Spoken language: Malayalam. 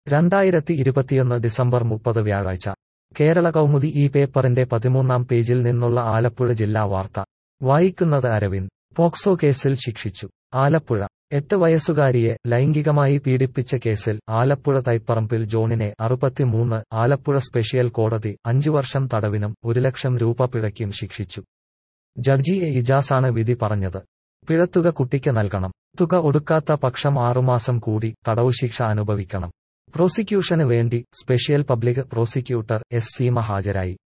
രണ്ടായിരത്തി ഇരുപത്തിയൊന്ന് ഡിസംബർ മുപ്പത് വ്യാഴാഴ്ച കേരള കൗമുദി ഈ പേപ്പറിന്റെ പതിമൂന്നാം പേജിൽ നിന്നുള്ള ആലപ്പുഴ ജില്ലാ വാർത്ത വായിക്കുന്നത് അരവിന്ദ് പോക്സോ കേസിൽ ശിക്ഷിച്ചു ആലപ്പുഴ എട്ട് വയസ്സുകാരിയെ ലൈംഗികമായി പീഡിപ്പിച്ച കേസിൽ ആലപ്പുഴ തൈപ്പറമ്പിൽ ജോണിനെ അറുപത്തിമൂന്ന് ആലപ്പുഴ സ്പെഷ്യൽ കോടതി അഞ്ചു വർഷം തടവിനും ഒരു ലക്ഷം രൂപ പിഴയ്ക്കും ശിക്ഷിച്ചു ജഡ്ജി എ ഇജാസാണ് വിധി പറഞ്ഞത് പിഴത്തുക കുട്ടിക്ക് നൽകണം തുക ഒടുക്കാത്ത പക്ഷം ആറുമാസം കൂടി തടവുശിക്ഷ അനുഭവിക്കണം പ്രോസിക്യൂഷന് വേണ്ടി special public prosecutor S Seema ഹാജരായി